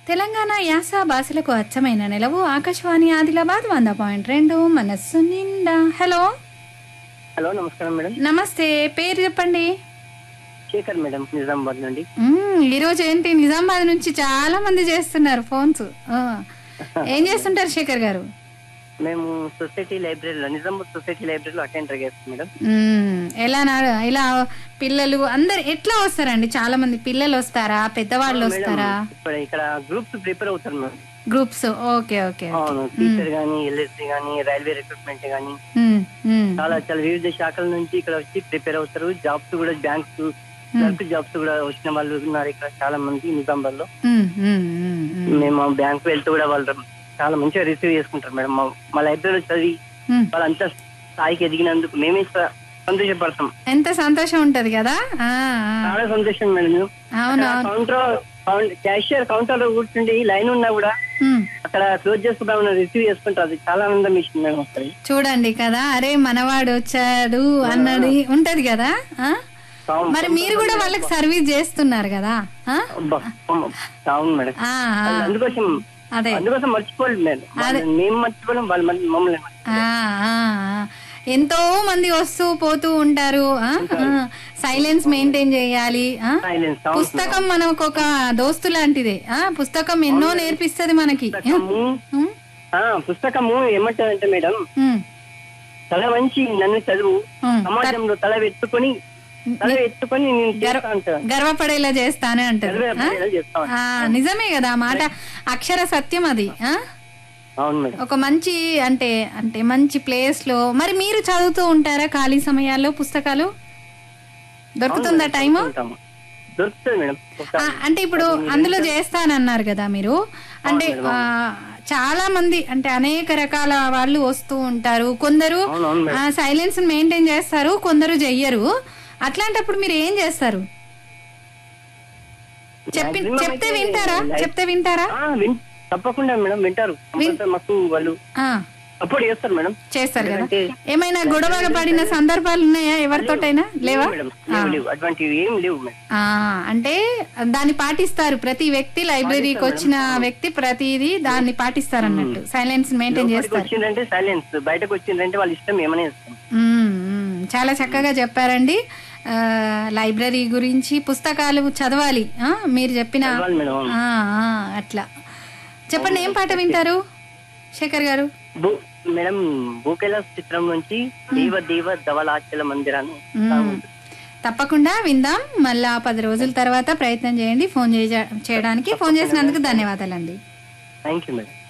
తెలంగాణ యాస భాషలకు అచ్చమైన నెలవు ఆకాశవాణి ఆదిలాబాద్ వంద పాయింట్ రెండు మనస్సు నిండా హలో హలో నమస్కారం మేడం నమస్తే పేరు చెప్పండి శేఖర్ మేడం నిజామాబాద్ నుండి మ్మ్, ఈరోజు ఏంటి నిజామాబాద్ నుంచి చాలా మంది చేస్తున్నారు ఫోన్స్ ఆ. ఏం చేస్తుంటారు శేఖర్ గారు మేము సొసైటీ లైబ్రరీలో నిజామాబాద్ సొసైటీ లైబ్రరీలో అటెండర్ చేస్తాం మేడం మ్మ్, ఎలా నా- ఇలా పిల్లలు అందరు ఎట్లా వస్తారండి చాలా మంది పిల్లలు వస్తారా పెద్దవాళ్ళు వస్తారా ఇప్పుడు ఇక్కడ గ్రూప్స్ ప్రిపేర్ అవుతారు మేడం గ్రూప్స్ ఓకే ఓకే అవును టీచర్ గానీ ఎల్ఎస్సి గానీ రైల్వే రిక్రూట్మెంట్ గానీ మ్మ్, మ్మ్, చాలా చాలా వివిధ శాఖల నుంచి ఇక్కడ వచ్చి ప్రిపేర్ అవుతారు జాబ్స్ కూడా బ్యాంక్స్ క్లర్క్ జాబ్స్ కూడా వచ్చిన వాళ్ళు ఉన్నారు ఇక్కడ చాలా మంది నిజామాబాద్ లో మ్మ్, మ్మ్, మ్మ్, మ్మ్. మేము బ్యాంక్ వెళ్తూ కూడా వాళ్ళు చాలా మంచిగా రిసీవ్ చేసుకుంటారు మేడం మా- మా లైబ్రరీలో చదివి మ్మ్. వాళ్ళంతా స్థాయికి ఎదిగినందుకు మేమే స- సంతోషపడతాం ఎంత సంతోషం ఉంటది కదా ఆ, ఆ. చాలా సంతోషం మేడం అవును అవును కౌంటర్ క్యాషియర్ కౌంటర్ లో కూర్చుండి లైన్ ఉన్నా కూడా మ్మ్. అక్కడ క్లోజ్ చేసుకుంటామని రిసీవ్ చేసుకుంటారు అది చాలా ఆనందం ఇస్తుంది మేడం వస్తుంది చూడండి కదా అరే మనవాడు వచ్చాడు అన్నది ఉంటది కదా ఆ? మరి మీరు కూడా వాళ్ళకి సర్వీస్ చేస్తున్నారు కదా ఆ? అబ్బా, అమ్మ. అవును మేడం ఆ, ఆ. అందుకోసం అదే అందుకోసం మర్చిపోలేదు మేడం వాళ్ళని మేము మర్చిపోలేం వాళ్ళు మళ్ళీ మమ్మల్ని మర్చిపోలేరు. ఆ, ఆ, ఆ. ఎంతో మంది వస్తూ పోతూ ఉంటారు సైలెన్స్ మెయింటైన్ చేయాలి ఆ? Silence, అవును. పుస్తకం మనకు ఒక దోస్తు లాంటిదే ఆ పుస్తకం ఎన్నో నేర్పిస్తది మనకి పుస్తకము ఉమ్, ఆ, పుస్తకము ఏమంటారంటే మేడం ఉమ్, తల వంచి నన్ను చదువు ఉమ్. సమాజంలో తల ఎత్తుకొని తల ఎత్తుకొని నేను చేస్తా ఉంటాను గర్వపడేలా చేస్తానే అంటారు చదివే ఆ? పనేలా చేస్తా ఉంటాను. ఆ, నిజమే కదా ఆ మాట అక్షర సత్యం అది ఆ? అవును మేడం ఒక మంచి అంటే అంటే మంచి ప్లేస్ లో మరి మీరు చదువుతూ ఉంటారా ఖాళీ సమయాల్లో పుస్తకాలు దొరుకుతుందా టైము ఉంటాము. దొరుకుతుంది మేడం ఒక ఆ, అంటే ఇప్పుడు అందులో చేస్తానన్నారు కదా మీరు అంటే ఆ, చాలా మంది అంటే అనేక రకాల వాళ్ళు వస్తూ ఉంటారు కొందరు అవునవును మేడం సైలెన్స్ మెయింటైన్ చేస్తారు కొందరు చెయ్యరు అట్లాంటప్పుడు మీరు ఏం చేస్తారు చెప్పి Maximum చెప్తే అయితే వింటారా life- చెప్తే వింటారా ఆ, విన్- తప్పకుండా మేడం వింటారు కంపల్సరీ మాకు వాళ్ళు ఆ, సపోర్ట్ చేస్తారు మేడం చేస్తారు కదా ఎందుకంటే ఏమైనా గొడవ పడిన సందర్భాలు ఉన్నాయా ఎవరితోటైనా లేవా మేడం లేవు లేవు అటువంటివి ఏం లేవు మేడం ఆ, అంటే దాన్ని పాటిస్తారు ప్రతి వ్యక్తి లైబ్రరీకి వచ్చిన వ్యక్తి ప్రతిదీ దాన్ని పాటిస్తారు అన్నట్టు సైలెన్స్ మెయింటైన్ బయటకు చేస్తారు వచ్చిందంటే సైలెన్స్ బయటకు వచ్చిందంటే వాళ్ళ ఇష్టం ఏమైనా చేస్తాం మ్మ్, మ్మ్. చాలా చక్కగా చెప్పారండి ఆ, లైబ్రరీ గురించి పుస్తకాలు చదవాలి ఆ, మీరు చెప్పిన చదవాలి మేడం ఆ, ఆ, అట్లా చెప్పండి ఏం పాట వింటారు శేఖర్ గారు భూ మేడం భూకైలాస్ చిత్రం నుంచి దేవ దేవ ధవలాచల మందిరాన్ని మ్మ్. తప్పకుండా విందాం మళ్ళా పది రోజుల తర్వాత ప్రయత్నం చేయండి ఫోన్ చేయ- చేయడానికి ఫోన్ చేసినందుకు ధన్యవాదాలండి థ్యాంక్ యూ మేడం